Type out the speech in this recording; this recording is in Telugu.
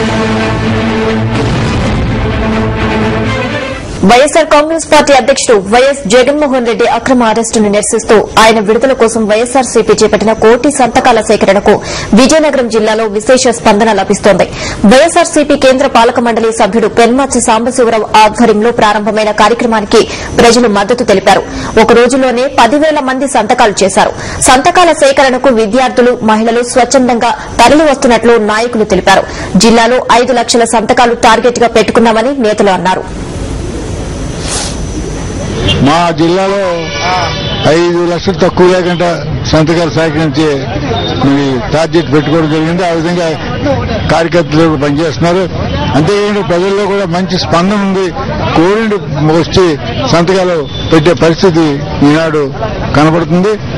వైఎస్సార్ కాంగ్రెస్ పార్టీ అధ్యక్షుడు వైఎస్ జగన్మోహన్ రెడ్డి అక్రమ అరెస్టును నిరసిస్తూ ఆయన విడుదల కోసం వైఎస్సార్సీపీ చేపట్టిన కోటి సంతకాల సేకరణకు విజయనగరం జిల్లాలో విశేష స్పందన లభిస్తోంది వైఎస్సార్సీపీ కేంద్ర పాలక మండలి సభ్యుడు పెన్మచ్చి సాంబశివరావు ఆధ్వర్యంలో ప్రారంభమైన కార్యక్రమానికి ప్రజలు మద్దతు తెలిపారు ఒక రోజులోనే పదివేల మంది సంతకాలు చేశారు సంతకాల సేకరణకు విద్యార్థులు మహిళలు స్వచ్చందంగా తరలి వస్తున్నట్లు నాయకులు తెలిపారు జిల్లాలో ఐదు లక్షల సంతకాలు టార్గెట్ గా పెట్టుకున్నామని నేతలు అన్నారు మా జిల్లాలో ఐదు లక్షలు తక్కువ లేకుండా సంతకాలు సేకరించి మరి టార్గెట్ పెట్టుకోవడం జరిగింది ఆ విధంగా కార్యకర్తలు కూడా పనిచేస్తున్నారు అంతేకాకుండా ప్రజల్లో కూడా మంచి స్పందన ఉంది కోవిడ్ వచ్చి సంతకాలు పెట్టే పరిస్థితి ఈనాడు కనబడుతుంది